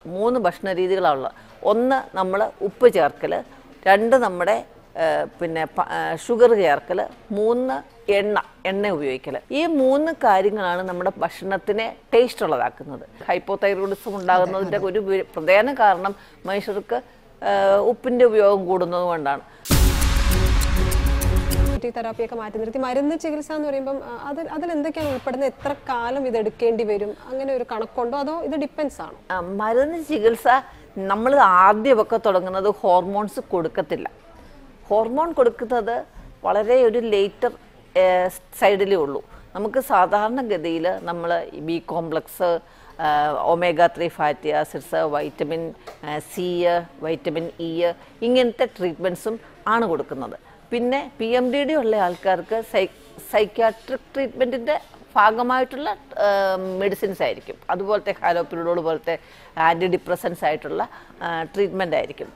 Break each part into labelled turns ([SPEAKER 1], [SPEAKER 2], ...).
[SPEAKER 1] മൂന്ന് ഭക്ഷണ രീതികളാണുള്ളത് ഒന്ന് നമ്മൾ ഉപ്പ് ചേർക്കൽ രണ്ട് നമ്മുടെ ആ, പിന്നെ ഷുഗർ ചേർക്കൽ മൂന്ന് എണ്ണ എണ്ണ ഉപയോഗിക്കൽ ഈ മൂന്ന് കാര്യങ്ങളാണ് നമ്മുടെ ഭക്ഷണത്തിനെ ടേസ്റ്റ് ഉള്ളതാക്കുന്നത് ഹൈപ്പോതൈറോയിഡിസം ഉണ്ടാകുന്നതിൻ്റെ ഒരു വി- പ്രധാന കാരണം മനുഷ്യർക്ക് ആ, ഉപ്പിൻ്റെ ഉപയോഗം കൂടുന്നത് കൊണ്ടാണ്
[SPEAKER 2] തെറാപ്പിയൊക്കെ മാറ്റി നിർത്തി മരുന്ന് ചികിത്സ എന്ന് പറയുമ്പം ആ, അതിൽ അതിൽ എന്തൊക്കെയാണ് ഉൾപ്പെടുന്നത് എത്ര കാലം ഇത് എടുക്കേണ്ടി വരും അങ്ങനെ ഒരു കണക്കുണ്ടോ അതോ ഇത് ഡിപ്പെൻസ് ആണോ
[SPEAKER 1] ആ, മരുന്ന് ചികിത്സ നമ്മൾ ആദ്യമൊക്കെ തുടങ്ങുന്നത് ഹോർമോൺസ് കൊടുക്കത്തില്ല ഹോർമോൺ കൊടുക്കുന്നത് വളരെ ഒരു ലേറ്റർ സൈഡിലേ ഉള്ളൂ നമുക്ക് സാധാരണഗതിയിൽ നമ്മൾ B complex omega three fatty acids vitamin C vitamin E ഇങ്ങനത്തെ ട്രീറ്റ്മെൻറ്റ്സും ആണ് കൊടുക്കുന്നത് പിന്നെ പി എം ഡി ഡി ഉള്ള ആൾക്കാർക്ക് സൈ സൈക്യാട്രിക് ട്രീറ്റ്മെൻറ്റിൻ്റെ ഭാഗമായിട്ടുള്ള മെഡിസിൻസ് ആയിരിക്കും അതുപോലത്തെ ഹാലോപ്പിരിഡോൾ പോലത്തെ ആൻറ്റി ഡിപ്രസൻസ് ആയിട്ടുള്ള ട്രീറ്റ്മെൻ്റ് ആയിരിക്കും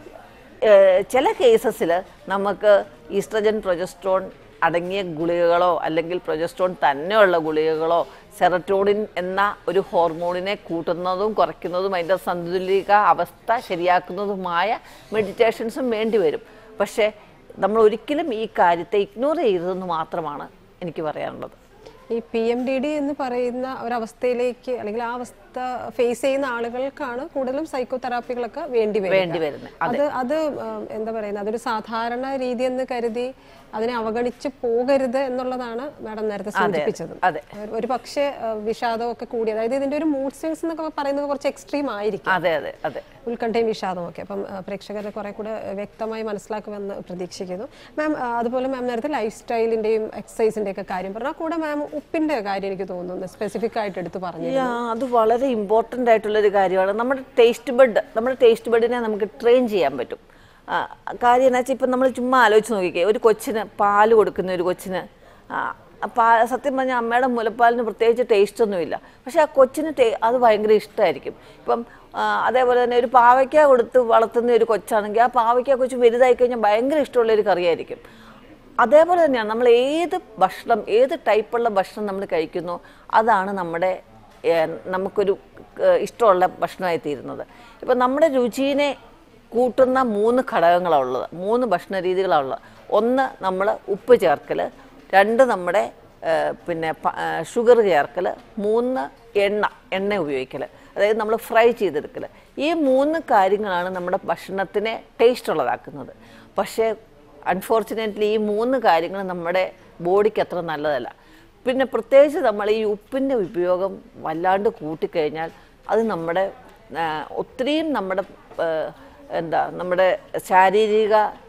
[SPEAKER 1] ഏഹ് ചില കേസസിൽ നമുക്ക് ഈസ്ട്രജൻ പ്രൊജസ്ട്രോൺ അടങ്ങിയ ഗുളികകളോ അല്ലെങ്കിൽ പ്രൊജസ്ട്രോൺ തന്നെയുള്ള ഗുളികകളോ സെറട്ടോണിൻ എന്ന ഒരു ഹോർമോണിനെ കൂട്ടുന്നതും കുറയ്ക്കുന്നതും അതിൻ്റെ സന്തുലിക അവസ്ഥ ശരിയാക്കുന്നതുമായ മെഡിറ്റേഷൻസും വേണ്ടി വരും പക്ഷേ നമ്മൾ ഒരിക്കലും ഈ കാര്യത്തെ ഇഗ്നോർ ചെയ്യരുതെന്ന് മാത്രമാണ് എനിക്ക് പറയാനുള്ളത്
[SPEAKER 2] ഈ പി എം ഡി ഡി എന്ന് പറയുന്ന ഒരവസ്ഥയിലേക്ക് അല്ലെങ്കിൽ ആ അവസ്ഥ ഫേസ് ചെയ്യുന്ന ആളുകൾക്കാണ് കൂടുതലും സൈക്കോ തെറാപ്പികളൊക്കെ വേണ്ടി വരിക.
[SPEAKER 1] വേണ്ടി വരുന്നത്
[SPEAKER 2] അത് അത് ഉം, എന്താ പറയുന്നത് അതൊരു സാധാരണ രീതി എന്ന് കരുതി അതിനെ അവഗണിച്ച് പോകരുത് എന്നുള്ളതാണ് മാഡം നേരത്തെ സൂചിപ്പിച്ചത്
[SPEAKER 1] അതെ.
[SPEAKER 2] ഒരു പക്ഷേ വിഷാദം ഒക്കെ കൂടി അതായത് ഇതിന്റെ ഒരു മൂഡ് സ്വിങ്സ് എന്നൊക്കെ പറയുന്നത് കുറച്ച് എക്സ്ട്രീം ആയിരിക്കും
[SPEAKER 1] അതെ അതെ അതെ
[SPEAKER 2] ഉത്കണ്ഠയും വിഷാദവും ഒക്കെ അപ്പം ആ, പ്രേക്ഷകരെ കുറെ കൂടെ വ്യക്തമായി മനസ്സിലാക്കുമെന്ന് പ്രതീക്ഷിക്കുന്നു മാം ആ, അതുപോലെ മാം നേരത്തെ ലൈഫ് സ്റ്റൈലിന്റെയും എക്സസൈസിന്റെയും ഒക്കെ കാര്യം പറഞ്ഞു കൂടെ മാം ഉപ്പിന്റെ കാര്യം എനിക്ക് തോന്നുന്നു സ്പെസിഫിക് ആയിട്ട് എടുത്ത് പറഞ്ഞു
[SPEAKER 1] യാ, അത് വളരെ ഇമ്പോർട്ടൻ്റ് ആയിട്ടുള്ളൊരു കാര്യമാണ് നമ്മുടെ ടേസ്റ്റ് ബഡ് നമ്മുടെ ടേസ്റ്റ് ബഡിനെ നമുക്ക് ട്രെയിൻ ചെയ്യാൻ പറ്റും ആ, കാര്യം എന്നാ വെച്ചാൽ ഇപ്പം നമ്മൾ ചുമ്മാ ആലോചിച്ച് നോക്കിക്കേ ഒരു കൊച്ചിന് പാല് കൊടുക്കുന്ന ഒരു കൊച്ചിന് ആ, ആ പാ സത്യം പറഞ്ഞാൽ അമ്മയുടെ മുലപ്പാലിന് പ്രത്യേകിച്ച് ടേസ്റ്റ് ഒന്നുമില്ല പക്ഷെ ആ കൊച്ചിന് ടേ- അത് ഭയങ്കര ഇഷ്ടമായിരിക്കും ഇപ്പം ആ, അതേപോലെ തന്നെ ഒരു പാവയ്ക്ക കൊടുത്ത് വളർത്തുന്ന ഒരു കൊച്ചാണെങ്കിൽ ആ പാവയ്ക്ക കൊച്ച് വലുതായി കഴിഞ്ഞാൽ ഭയങ്കര ഇഷ്ടമുള്ള ഒരു കറിയായിരിക്കും അതേപോലെ തന്നെയാണ് നമ്മൾ ഏത് ഭക്ഷണം ഏത് ടൈപ്പുള്ള ഭക്ഷണം നമ്മൾ കഴിക്കുന്നു അതാണ് നമ്മുടെ ഏഹ്, നമുക്കൊരു ഏഹ്, ഇഷ്ടമുള്ള ഭക്ഷണമായി തീരുന്നത് ഇപ്പം നമ്മുടെ രുചിയെ കൂട്ടുന്ന മൂന്ന് ഘടകങ്ങളാണ് ഉള്ളത് മൂന്ന് ഭക്ഷണ രീതികളാണ് ഉള്ളത് ഒന്ന് നമ്മൾ ഉപ്പ് ചേർക്കൽ രണ്ട് നമ്മുടെ ഏഹ്, പിന്നെ ഷുഗർ ചേർക്കൽ മൂന്ന് എണ്ണ എണ്ണ ഉപയോഗിക്കൽ അതായത് നമ്മൾ ഫ്രൈ ചെയ്തെടുക്കൽ ഈ മൂന്ന് കാര്യങ്ങളാണ് നമ്മുടെ ഭക്ഷണത്തിനെ ടേസ്റ്റ് ഉള്ളതാക്കുന്നത് പക്ഷേ അൺഫോർച്ചുനേറ്റ്ലി ഈ മൂന്ന് കാര്യങ്ങൾ നമ്മുടെ ബോഡിക്ക് അത്ര നല്ലതല്ല പിന്നെ പ്രത്യേകിച്ച് നമ്മൾ ഈ ഉപ്പിൻ്റെ ഉപയോഗം വല്ലാണ്ട് കൂട്ടിക്കഴിഞ്ഞാൽ അത് നമ്മുടെ ആ, ഒത്തിരിയും നമ്മുടെ ആ, എന്താ നമ്മുടെ ശാരീരിക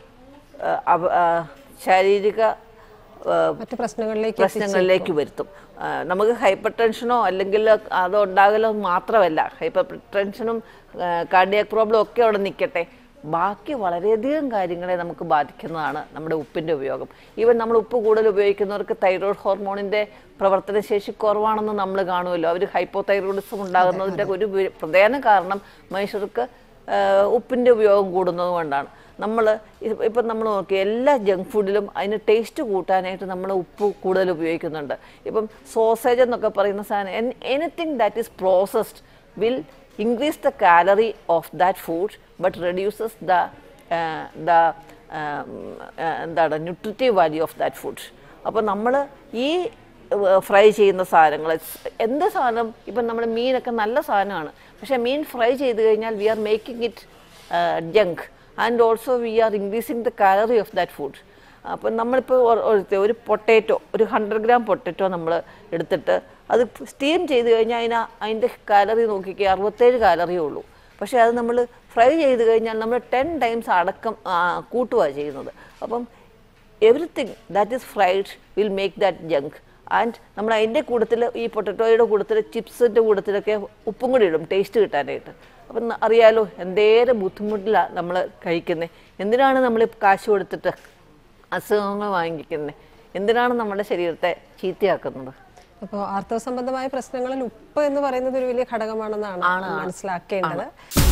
[SPEAKER 1] ആ, അവ- ആ, ശാരീരിക ആ,
[SPEAKER 2] മറ്റു പ്രശ്നങ്ങളിലേക്ക്
[SPEAKER 1] പ്രശ്നങ്ങളിലേക്ക് വരുത്തും ആ, നമുക്ക് ഹൈപ്പർ ടെൻഷനോ അല്ലെങ്കിൽ അത് ഉണ്ടാകലോ മാത്രമല്ല ഹൈപ്പർ ടെൻഷനും കാർഡിയാക് പ്രോബ്ലം ഒക്കെ അവിടെ നിൽക്കട്ടെ ബാക്കി വളരെയധികം കാര്യങ്ങളെ നമുക്ക് ബാധിക്കുന്നതാണ് നമ്മുടെ ഉപ്പിൻ്റെ ഉപയോഗം ഈവൻ നമ്മൾ ഉപ്പ് കൂടുതൽ ഉപയോഗിക്കുന്നവർക്ക് തൈറോയ്ഡ് ഹോർമോണിൻ്റെ പ്രവർത്തനശേഷി കുറവാണെന്ന് നമ്മൾ കാണുമല്ലോ അവർ ഹൈപ്പോ തൈറോയിഡിസം ഉണ്ടാകുന്നതിൻ്റെ ഒരു വി- പ്രധാന കാരണം മനുഷ്യർക്ക് ആഹ് ഉപ്പിൻ്റെ ഉപയോഗം കൂടുന്നത് കൊണ്ടാണ് നമ്മൾ ഇപ്പം നമ്മൾ നോക്കി എല്ലാ ജങ്ക് ഫുഡിലും അതിന് ടേസ്റ്റ് കൂട്ടാനായിട്ട് നമ്മൾ ഉപ്പ് കൂടുതൽ ഉപയോഗിക്കുന്നുണ്ട് ഇപ്പം സോസേജ് എന്നൊക്കെ പറയുന്ന സാധനം anything that is processed will increase the calorie of that food but reduces the the എന്താണ് nutritive value of that food അപ്പോൾ നമ്മൾ ഈ ഫ്രൈ ചെയ്യുന്ന സാധനങ്ങൾ എന്ത് സാധനം ഇപ്പം നമ്മുടെ മീനൊക്കെ നല്ല സാധനമാണ് പക്ഷേ മീൻ ഫ്രൈ ചെയ്ത് കഴിഞ്ഞാൽ we are making it junk and also we are increasing the calorie of that food അപ്പം നമ്മളിപ്പോൾ ഒ- ഒരു- ഒരു പൊട്ടേറ്റോ ഒരു ഹൺഡ്രഡ് ഗ്രാം പൊട്ടറ്റോ നമ്മൾ എടുത്തിട്ട് അത് സ്റ്റീം ചെയ്ത് കഴിഞ്ഞാൽ അതിന് അതിൻ്റെ കാലറി നോക്കിക്കുക അറുപത്തേഴ് കാലറിയേ ഉള്ളൂ പക്ഷേ അത് നമ്മൾ ഫ്രൈ ചെയ്ത് കഴിഞ്ഞാൽ നമ്മൾ ടെൻ ടൈംസ് അടക്കം കൂട്ടുകയാണ് ചെയ്യുന്നത് അപ്പം everything that is fried will make that junk and നമ്മൾ അതിൻ്റെ കൂട്ടത്തിൽ ഈ പൊട്ടറ്റോയുടെ കൂട്ടത്തിൽ ചിപ്സിൻ്റെ കൂട്ടത്തിലൊക്കെ ഉപ്പും കൂടി ഇടും ടേസ്റ്റ് കിട്ടാനായിട്ട് അപ്പം ന- അറിയാലോ എന്തേരം ബുദ്ധിമുട്ടിലാണ് നമ്മൾ കഴിക്കുന്നത് എന്തിനാണ് നമ്മൾ കാശ് കൊടുത്തിട്ട് അസുഖങ്ങൾ വാങ്ങിക്കുന്നത് എന്തിനാണ് നമ്മുടെ ശരീരത്തെ ചീത്തയാക്കുന്നത്
[SPEAKER 2] അപ്പോൾ ആർത്തവ സംബന്ധമായ പ്രശ്നങ്ങളിൽ ഉപ്പ് എന്ന് പറയുന്നത് ഒരു വലിയ ഘടകമാണെന്നാണ് മനസ്സിലാക്കേണ്ടത്